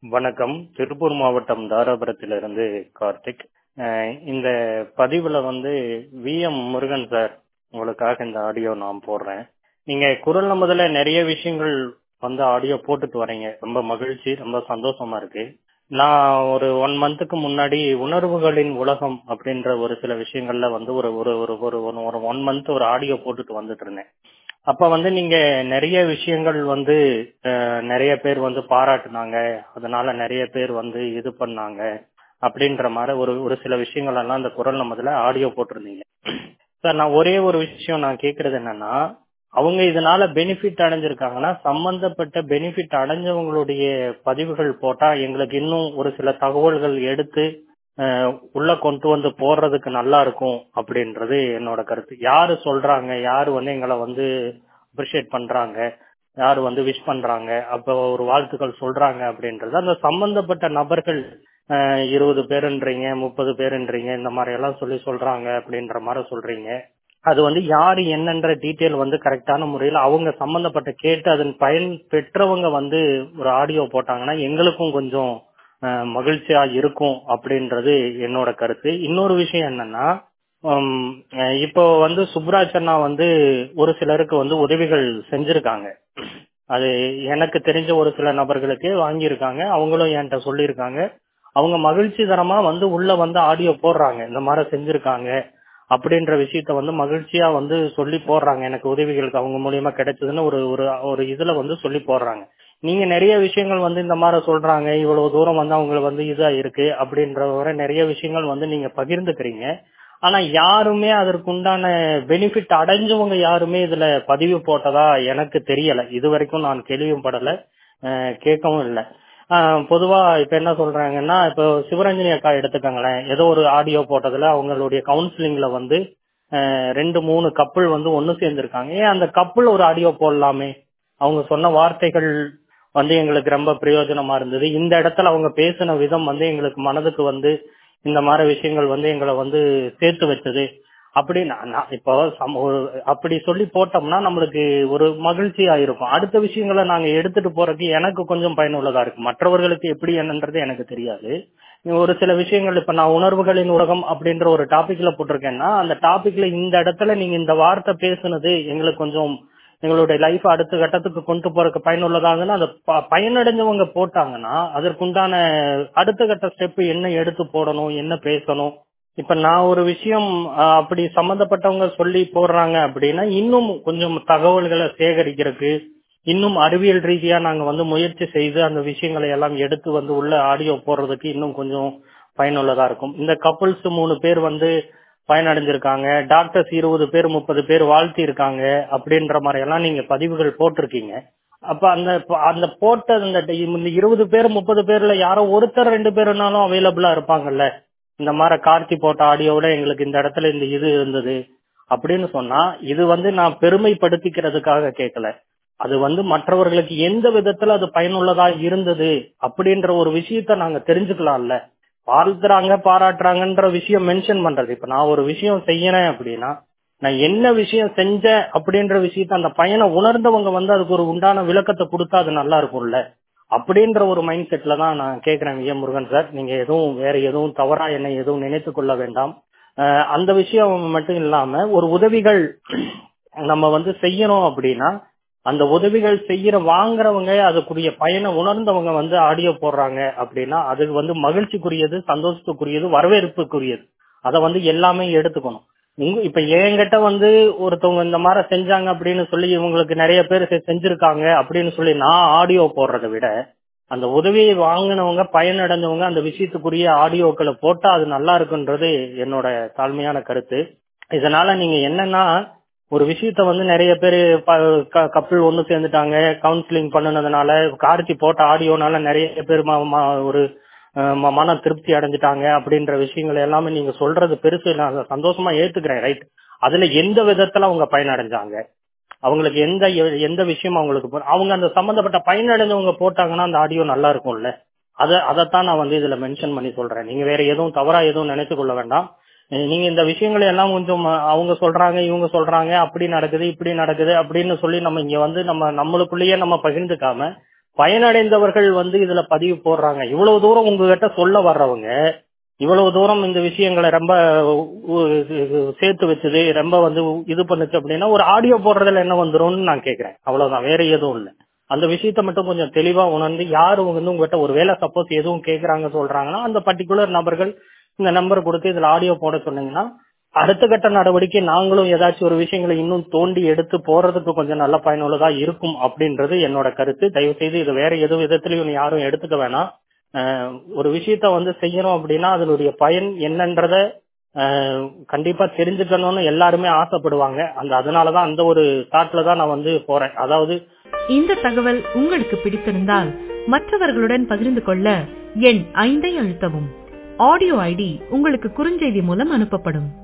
வணக்கம் திருப்பூர் மாவட்டம் தாராபுரத்திலிருந்து கார்த்திக் அஹ் இந்த பதிவுல வந்து வி எம் முருகன் சார் உங்களுக்காக இந்த ஆடியோ நான் போடுறேன் நீங்க குரல் முதல்ல நிறைய விஷயங்கள் வந்து ஆடியோ போட்டுட்டு வரீங்க ரொம்ப மகிழ்ச்சி ரொம்ப சந்தோஷமா இருக்கு நான் ஒரு ஒன் மந்த்துக்கு முன்னாடி உணர்வுகளின் உலகம் அப்படின்ற ஒரு சில விஷயங்கள்ல வந்து ஒரு ஒரு ஒரு ஒரு ஒரு ஒன் மந்த் ஒரு ஆடியோ போட்டுட்டு வந்துட்டு இருந்தேன் அப்ப வந்து நீங்க நிறைய விஷயங்கள் வந்து அஹ், நிறைய பேர் வந்து பாராட்டுனாங்க அதனால நிறைய பேர் வந்து இது பண்ணாங்க அப்படின்ற மாதிரி ஒரு ஒரு சில விஷயங்கள் எல்லாம் அந்த குரல் நம்மதுல ஆடியோ போட்டிருந்தீங்க சார் நான் ஒரே ஒரு விஷயம் நான் கேக்குறது என்னன்னா அவங்க இதனால பெனிஃபிட் அடைஞ்சிருக்காங்கன்னா சம்பந்தப்பட்ட பெனிஃபிட் அடைஞ்சவங்களுடைய பதிவுகள் போட்டா எங்களுக்கு இன்னும் ஒரு சில தகவல்கள் எடுத்து அஹ், உள்ள கொண்டு வந்து போடுறதுக்கு நல்லா இருக்கும் அப்படின்றது என்னோட கருத்து யாரு சொல்றாங்க யாரு வந்து எங்களை வந்து அப்ரிஷியேட் பண்றாங்க யாரு வந்து விஷ் பண்றாங்க அப்ப ஒரு வாழ்த்துக்கள் சொல்றாங்க அப்படின்றது அந்த சம்பந்தப்பட்ட நபர்கள் அஹ், இருபது பேருன்றீங்க முப்பது பேருன்றீங்க இந்த மாதிரி எல்லாம் சொல்லி சொல்றாங்க அப்படின்ற மாதிரி சொல்றீங்க அது வந்து யாரு என்னன்ற டீட்டெயில் வந்து கரெக்டான முறையில் அவங்க சம்பந்தப்பட்ட கேட்டு அதன் பயன் பெற்றவங்க வந்து ஒரு ஆடியோ போட்டாங்கன்னா எங்களுக்கும் கொஞ்சம் அஹ், மகிழ்ச்சியா இருக்கும் அப்படின்றது என்னோட கருத்து இன்னொரு விஷயம் என்னன்னா உம், அஹ், இப்போ வந்து சுப்ராஜ் அண்ணா வந்து ஒரு சிலருக்கு வந்து உதவிகள் செஞ்சிருக்காங்க அது எனக்கு தெரிஞ்ச ஒரு சில நபர்களுக்கு வாங்கியிருக்காங்க அவங்களும் என்கிட்ட சொல்லியிருக்காங்க அவங்க மகிழ்ச்சிகரமா வந்து உள்ள வந்து ஆடியோ போடுறாங்க இந்த மாதிரி செஞ்சிருக்காங்க அப்படின்ற விஷயத்த வந்து மகிழ்ச்சியா வந்து சொல்லி போடுறாங்க எனக்கு உதவிகளுக்கு அவங்க மூலியமா கிடைச்சதுன்னு ஒரு ஒரு ஒரு இதுல வந்து சொல்லி போடுறாங்க நீங்க நிறைய விஷயங்கள் வந்து இந்த மாதிரி சொல்றாங்க இவ்வளவு தூரம் வந்து அவங்களுக்கு வந்து இதா இருக்கு அப்படின்ற வரை நிறைய விஷயங்கள் வந்து நீங்க பகிர்ந்துக்கிறீங்க ஆனா யாருமே அதற்குண்டான பெனிஃபிட் அடைஞ்சவங்க யாருமே இதுல பதிவு போட்டதா எனக்கு தெரியல இது வரைக்கும் நான் கேள்வியும் படல அஹ் கேட்கவும் இல்லை ஆஹ் பொதுவா இப்ப என்ன சொல்றாங்கன்னா இப்போ சிவரஞ்சனி அக்கா எடுத்துக்கோங்களேன் ஏதோ ஒரு ஆடியோ போட்டதுல அவங்களுடைய கவுன்சிலிங்ல வந்து ஆஹ் ரெண்டு மூணு கப்பல் வந்து ஒண்ணு சேர்ந்திருக்காங்க ஏன் அந்த கப்பல் ஒரு ஆடியோ போடலாமே அவங்க சொன்ன வார்த்தைகள் வந்து எங்களுக்கு ரொம்ப பிரயோஜனமா இருந்தது இந்த இடத்துல அவங்க பேசின விதம் வந்து எங்களுக்கு மனதுக்கு வந்து இந்த மாதிரி விஷயங்கள் வந்து எங்களை வந்து சேர்த்து வச்சது அப்படி நான் நான் இப்போ சம- ஒரு அப்படி சொல்லி போட்டோம்னா நம்மளுக்கு ஒரு மகிழ்ச்சியா இருக்கும் அடுத்த விஷயங்களை நாங்க எடுத்துட்டு போறதுக்கு எனக்கு கொஞ்சம் பயனுள்ளதா இருக்கு மற்றவர்களுக்கு எப்படி என்னன்றது எனக்கு தெரியாது ஒரு சில விஷயங்கள் இப்ப நான் உணர்வுகளின் உலகம் அப்படின்ற ஒரு டாபிக்ல போட்டிருக்கேன்னா அந்த டாபிக்ல இந்த இடத்துல நீங்க இந்த வார்த்தை பேசுனது எங்களுக்கு கொஞ்சம் எங்களுடைய லைஃப் அடுத்த கட்டத்துக்கு கொண்டு போறதுக்கு பயனுள்ளதாகன்னு அந்த ப- பயனடைஞ்சவங்க போட்டாங்கன்னா அதற்குண்டான அடுத்த கட்ட ஸ்டெப் என்ன எடுத்து போடணும் என்ன பேசணும் இப்ப நான் ஒரு விஷயம் அஹ், அப்படி சம்பந்தப்பட்டவங்க சொல்லி போடுறாங்க அப்படின்னா இன்னும் கொஞ்சம் தகவல்களை சேகரிக்கிறதுக்கு இன்னும் அறிவியல் ரீதியா நாங்க வந்து முயற்சி செய்து அந்த விஷயங்களை எல்லாம் எடுத்து வந்து உள்ள ஆடியோ போடுறதுக்கு இன்னும் கொஞ்சம் பயனுள்ளதா இருக்கும் இந்த கப்புள்ஸ் மூணு பேர் வந்து பயனடைஞ்சிருக்காங்க டாக்டர்ஸ் இருபது பேர் முப்பது பேர் வாழ்த்தி இருக்காங்க அப்படின்ற மாதிரி எல்லாம் நீங்க பதிவுகள் போட்டிருக்கீங்க அப்ப அந்த அந்த போட்ட அந்த இந்த இருபது பேர் முப்பது பேர்ல யாரோ ஒருத்தர் ரெண்டு பேருனாலும் அவைலபிளா இருப்பாங்கல்ல இந்த மாதிரி கார்த்தி போட்ட ஆடியோட எங்களுக்கு இந்த இடத்துல இந்த இது இருந்தது அப்படின்னு சொன்னா இது வந்து நான் பெருமைப்படுத்திக்கிறதுக்காக கேட்கல அது வந்து மற்றவர்களுக்கு எந்த விதத்துல அது பயனுள்ளதா இருந்தது அப்படின்ற ஒரு விஷயத்த நாங்க தெரிஞ்சுக்கலாம்ல வாழ்த்துறாங்க பாராட்டுறாங்கன்ற விஷயம் மென்ஷன் பண்றது இப்ப நான் ஒரு விஷயம் செய்யறேன் அப்படின்னா நான் என்ன விஷயம் செஞ்சேன் அப்படின்ற விஷயத்த அந்த பையனை உணர்ந்தவங்க வந்து அதுக்கு ஒரு உண்டான விளக்கத்தை கொடுத்தா அது நல்லா இருக்கும்ல அப்படின்ற ஒரு மைண்ட் செட்ல தான் நான் கேட்கிறேன் விஜய முருகன் சார் நீங்க எதுவும் வேற எதுவும் தவறா என்னை எதுவும் நினைத்து கொள்ள வேண்டாம் அஹ் அந்த விஷயம் மட்டும் இல்லாம ஒரு உதவிகள் நம்ம வந்து செய்யணும் அப்படின்னா அந்த உதவிகள் செய்யற வாங்குறவங்க அதுக்குரிய பயனை உணர்ந்தவங்க வந்து ஆடியோ போடுறாங்க அப்படின்னா அது வந்து மகிழ்ச்சிக்குரியது சந்தோஷத்துக்குரியது வரவேற்புக்குரியது அதை வந்து எல்லாமே எடுத்துக்கணும் உங்க இப்ப என்கிட்ட வந்து ஒருத்தவங்க இந்த மாதிரி செஞ்சாங்க அப்படின்னு சொல்லி இவங்களுக்கு நிறைய பேர் செ- செஞ்சிருக்காங்க அப்படின்னு சொல்லி நான் ஆடியோ போடுறதை விட அந்த உதவியை வாங்கினவங்க பயனடைஞ்சவங்க அந்த விஷயத்துக்குரிய ஆடியோக்களை போட்டா அது நல்லா இருக்குன்றது என்னோட தாழ்மையான கருத்து இதனால நீங்க என்னன்னா ஒரு விஷயத்த வந்து நிறைய பேர் கப்பல் ஒண்ணு சேர்ந்துட்டாங்க கவுன்சிலிங் பண்ணுனதுனால கார்த்தி போட்ட ஆடியோனால நிறைய பேர் ம- ம- ஒரு அஹ், ம- மன திருப்தி அடைஞ்சிட்டாங்க அப்படின்ற விஷயங்கள் எல்லாமே நீங்க சொல்றது பெருசு நான் அதை சந்தோஷமா ஏத்துக்கிறேன் ரைட் அதுல எந்த விதத்துல அவங்க பயனடைஞ்சாங்க அவங்களுக்கு எந்த எந்த விஷயம் அவங்களுக்கு போ- அவங்க அந்த சம்பந்தப்பட்ட பயனடைஞ்சவங்க போட்டாங்கன்னா அந்த ஆடியோ நல்லா இருக்கும்ல அத அதைத்தான் நான் வந்து இதுல மென்ஷன் பண்ணி சொல்றேன் நீங்க வேற எதுவும் தவறா எதுவும் நினைச்சு கொள்ள வேண்டாம் அஹ் நீங்க இந்த விஷயங்களை எல்லாம் கொஞ்சம் அஹ், அவங்க சொல்றாங்க இவங்க சொல்றாங்க அப்படி நடக்குது இப்படி நடக்குது அப்படின்னு சொல்லி நம்ம இங்க வந்து நம்ம நம்மளுக்குள்ளேயே நம்ம பகிர்ந்துக்காம பயனடைந்தவர்கள் வந்து இதுல பதிவு போடுறாங்க இவ்வளவு தூரம் உங்ககிட்ட சொல்ல வர்றவங்க இவ்வளவு தூரம் இந்த விஷயங்களை ரொம்ப உ- உ- சேர்த்து வச்சது ரொம்ப வந்து இது பண்ணுச்சு அப்படின்னா ஒரு ஆடியோ போடுறதுல என்ன வந்துரும்னு நான் கேக்குறேன் அவ்வளவுதான் வேற எதுவும் இல்ல அந்த விஷயத்த மட்டும் கொஞ்சம் தெளிவா உணர்ந்து யாரு வந்து உங்ககிட்ட ஒரு வேலை சப்போஸ் எதுவும் கேக்குறாங்க சொல்றாங்கன்னா அந்த பர்டிகுலர் நபர்கள் இந்த நம்பர் கொடுத்து இதுல ஆடியோ போட சொன்னீங்கன்னா அடுத்த கட்ட நடவடிக்கை நாங்களும் ஏதாச்சும் ஒரு விஷயங்களை இன்னும் தோண்டி எடுத்து போறதுக்கு கொஞ்சம் நல்ல பயனுள்ளதா இருக்கும் அப்படின்றது என்னோட கருத்து தயவு செய்து இது வேற எது விதத்திலையும் யாரும் எடுத்துக்க வேணாம் அஹ் ஒரு விஷயத்த வந்து செய்யறோம் அப்படின்னா அதனுடைய பயன் என்னன்றத அஹ் கண்டிப்பா தெரிஞ்சுக்கணும்னு எல்லாருமே ஆசைப்படுவாங்க அந்த அதனாலதான் அந்த ஒரு தாட்ல தான் நான் வந்து போறேன் அதாவது இந்த தகவல் உங்களுக்கு பிடித்திருந்தால் மற்றவர்களுடன் பகிர்ந்து கொள்ள எண் ஐந்தை அழுத்தவும் ஆடியோ ஐடி உங்களுக்கு குறுஞ்செய்தி மூலம் அனுப்பப்படும்